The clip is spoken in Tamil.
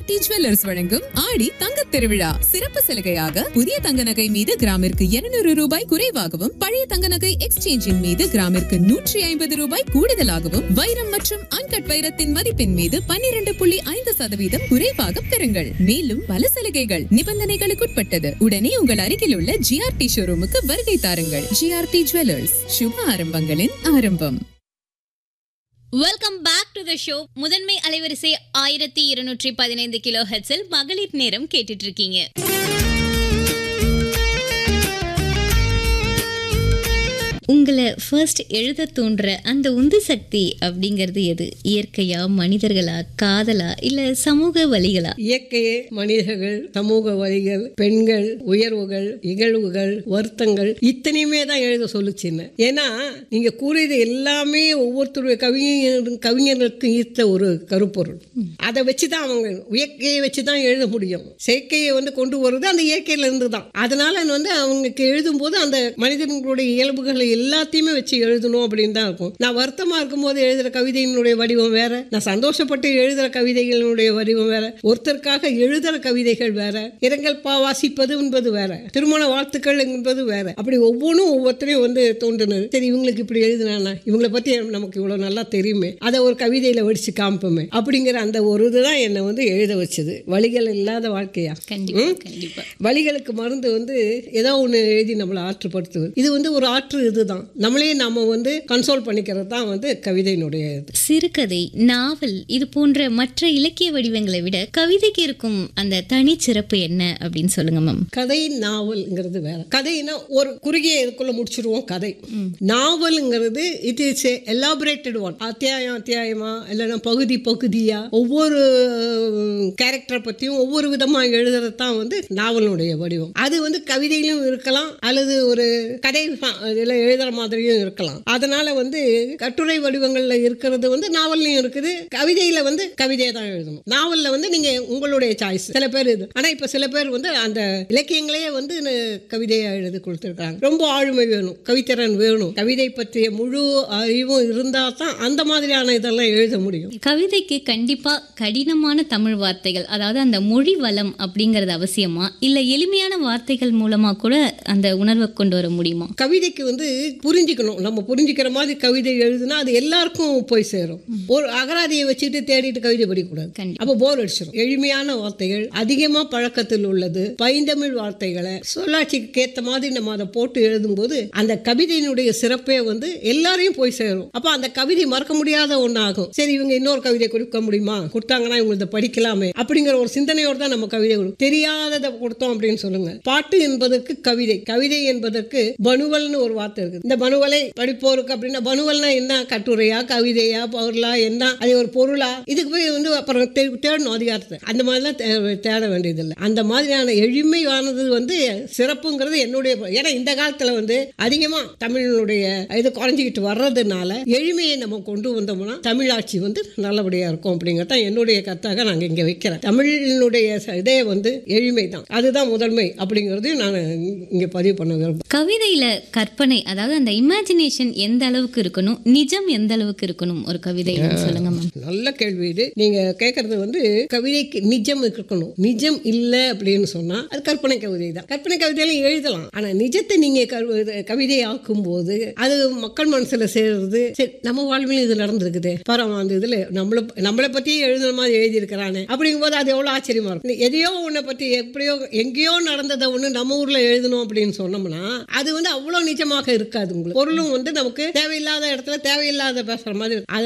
ஜிஆர்டி ஜுவல்லர்ஸ் வழங்கும் ஆடி தங்கத் திருவிழா சிறப்பு சலுகையாக புதிய தங்க நகை மீது கிராமிற்கு 200 ரூபாய் குறைவாகவும் பழைய தங்க நகை எக்ஸ்சேஞ்சின் மீது கிராமிற்கு நூற்றி ஐம்பது ரூபாய் கூடுதலாகவும் வைரம் மற்றும் அன்கட் வைரத்தின் மதிப்பின் மீது 12.5% புள்ளி ஐந்து சதவீதம் குறைவாக பெறுங்கள் மேலும் பல சலுகைகள் நிபந்தனைகளுக்குட்பட்டது உடனே உங்கள் அருகில் உள்ள ஜிஆர்டி ஷோரூமுக்கு வருகை தாருங்கள் ஜிஆர்டி ஜுவல்லர்ஸ் சுப ஆரம்பங்களின் ஆரம்பம் welcome back to the show முதன்மை அலைவரிசை ஆயிரத்தி இருநூற்றி பதினைந்து கிலோ ஹெட்ஸில் மகளிர் நேரம் கேட்டுட்டு இருக்கீங்க உங்களை ஃபர்ஸ்ட் எழுத தோன்ற அந்த உந்து சக்தி அப்படிங்கிறது எது இயற்கையா மனிதர்களா காதலா இல்ல சமூக வழிகளா இயற்கையே மனிதர்கள் சமூக வழிகள் பெண்கள் உயர்வுகள் இகழ்வுகள் வருத்தங்கள் இத்தனையுமே தான் எழுத சொல்லுச்சுன்னு ஏன்னா நீங்க கூறியது எல்லாமே ஒவ்வொருத்தருடைய கவிஞர் கவிஞர்களுக்கு ஈர்த்த ஒரு கருப்பொருள் அதை வச்சு தான் அவங்க இயற்கையை வச்சு தான் எழுத முடியும் செயற்கையை வந்து கொண்டு வருது அந்த இயற்கையில இருந்து தான் அதனால வந்து அவங்களுக்கு எழுதும்போது அந்த மனிதர்களுடைய இயல்புகளை எல்லாத்தையுமே வச்சு எழுதணும் அப்படின்னு தான் இருக்கும் நான் வருத்தமா இருக்கும்போது எழுதுற கவிதையினுடைய வடிவம் வேற நான் சந்தோஷப்பட்டு எழுதுற கவிதைகளினுடைய வடிவம் வேற ஒருத்தருக்காக எழுதுற கவிதைகள் வேற இரங்கல் பா வாசிப்பது என்பது வேற திருமண வாழ்த்துக்கள் என்பது வேற அப்படி ஒவ்வொன்றும் ஒவ்வொருத்தரையும் வந்து தோன்றுனது சரி இவங்களுக்கு இப்படி எழுதுனானா இவங்களை பத்தி நமக்கு இவ்வளவு நல்லா தெரியுமே அதை ஒரு கவிதையில வடிச்சு காமிப்போமே அப்படிங்கிற அந்த ஒரு இதுதான் என்னை வந்து எழுத வச்சது வழிகள் இல்லாத வாழ்க்கையா கண்டிப்பா கண்டிப்பா வழிகளுக்கு மருந்து வந்து ஏதோ ஒன்று எழுதி நம்மளை ஆற்றுப்படுத்துவது இது வந்து ஒரு ஆற்று இதுதான் நம்மளே நாம வந்து கன்சோல் பண்ணிக்கிறது தான் வந்து கவிதையினுடைய இது சிறுகதை நாவல் இது போன்ற மற்ற இலக்கிய வடிவங்களை விட கவிதைக்கு இருக்கும் அந்த தனிச்சிறப்பு என்ன அப்படின்னு சொல்லுங்க மேம் கதை நாவல்ங்கிறது வேற கதைனா ஒரு குறுகிய இதுக்குள்ள முடிச்சிருவோம் கதை நாவலுங்கிறது இட் இஸ் எலாபரேட்டட் ஒன் அத்தியாயம் அத்தியாயமா இல்லைன்னா பகுதி பகுதியா ஒவ்வொரு கேரக்டரை பற்றியும் ஒவ்வொரு விதமாக எழுதுறது தான் வந்து நாவலுடைய வடிவம் அது வந்து கவிதையிலும் இருக்கலாம் அல்லது ஒரு கதை இதில் எழுதுற மாதிரியும் இருக்கலாம் அதனால வந்து கட்டுரை வடிவங்கள்ல இருக்கிறது வந்து நாவல்லையும் இருக்குது கவிதையில வந்து கவிதையை தான் எழுதணும் நாவல்ல வந்து நீங்க உங்களுடைய சாய்ஸ் சில பேர் இது ஆனா இப்ப சில பேர் வந்து அந்த இலக்கியங்களையே வந்து ந- கவிதையை எழுதி கொடுத்துருக்காங்க ரொம்ப ஆளுமை வேணும் கவித்திறன் வேணும் கவிதை பற்றிய முழு அறிவும் இருந்தா தான் அந்த மாதிரியான இதெல்லாம் எழுத முடியும் கவிதைக்கு கண்டிப்பா கடினமான தமிழ் வார்த்தைகள் அதாவது அந்த மொழி வளம் அப்படிங்கிறது அவசியமா இல்ல எளிமையான வார்த்தைகள் மூலமா கூட அந்த உணர்வை கொண்டு வர முடியுமா கவிதைக்கு வந்து புரிஞ்சுக்கணும் நம்ம புரிஞ்சுக்கிற மாதிரி கவிதை எழுதுனா அது எல்லாருக்கும் போய் சேரும் ஒரு அகராதியை வச்சுட்டு தேடிட்டு கவிதை படிக்கக்கூடாது கண்டிப்பா. அப்போ போர் அடிச்சிடும் எளிமையான வார்த்தைகள் அதிகமா பழக்கத்தில் உள்ளது பைந்தமிழ் வார்த்தைகளை சொல்லாட்சிக்கு ஏத்த மாதிரி நம்ம அதை போட்டு எழுதும்போது அந்த கவிதையினுடைய சிறப்பே வந்து எல்லாரையும் போய் சேரும் அப்போ அந்த கவிதை மறக்க முடியாத ஒன்றாகும் சரி இவங்க இன்னொரு கவிதை கொடுக்க முடியுமா கொடுத்தாங்கன்னா இவங்க இதை படிக்கலாமே அப்படிங்கிற ஒரு சிந்தனையோடு தான் நம்ம கவிதை கொடுக்கும் தெரியாததை கொடுத்தோம் அப்படின்னு சொல்லுங்க பாட்டு என்பதற்கு கவிதை கவிதை என்பதற்கு பனுவல்னு ஒரு வார்த்தை இருக்கு இந்த பனுவலை படிப்போருக்கு அப்படின்னா பனுவல்னா என்ன கட்டுரையா கவிதையா பொருளா என்ன அது ஒரு பொருளா இதுக்கு போய் வந்து அப்புறம் தே- தேடணும் அதிகாரத்தை அந்த மாதிரிலாம் தே- தேட வேண்டியதில்லை அந்த மாதிரியான எளிமையானது வந்து சிறப்புங்கிறது என்னுடைய ஏன்னா இந்த காலத்துல வந்து அதிகமா தமிழினுடைய இது குறைஞ்சிக்கிட்டு வர்றதுனால எளிமையை நம்ம கொண்டு வந்தோம்னா தமிழாட்சி வந்து நல்லபடியா இருக்கும் அப்படிங்கிறது தான் என்னுடைய கருத்தாக நாங்க இங்க வைக்கிறேன் தமிழினுடைய ச- இதே வந்து எளிமை தான் அதுதான் முதன்மை அப்படிங்கிறதையும் நான் இங்க பதிவு பண்ண விரும்புகிறேன் கவிதையில கற்பனை அதாவது அந்த இமேஜினேஷன் எந்த அளவுக்கு இருக்கணும் நிஜம் எந்த அளவுக்கு இருக்கணும் ஒரு கவிதையில சொல்லுங்க மேம் நல்ல கேள்வி இது நீங்க கேட்கறது வந்து கவிதைக்கு நிஜம் இருக்கணும் நிஜம் இல்லை அப்படின்னு சொன்னா அது கற்பனை கவிதை தான் கற்பனை கவிதையிலும் எழுதலாம் ஆனா நிஜத்தை நீங்க கவி- கவிதை ஆக்கும் போது அது மக்கள் மனசுல சேர்றது சரி நம்ம வாழ்விலும் இது நடந்திருக்குது பரவாயில்ல அந்த இதுல நம்மள நம்மளை பத்தி எழுதுன மாதிரி எழுதி இருக்கிறானே அப்படிங்கும்போது அது எவ்வளவு ஆச்சரியமா இருக்கும் எதையோ உன்னை பத்தி எப்படியோ எங்கேயோ நடந்ததை ஒண்ணு நம்ம ஊர்ல எழுதணும் அப்படின்னு சொன்னோம்னா அது வந்து அவ்வளவு நிஜமாக இருக்காது உங்களுக்கு பொருளும் வந்து நமக்கு தேவையில்லாத இடத்துல தேவையில்லாத பேசுற மாதிரி இருக்கும். அது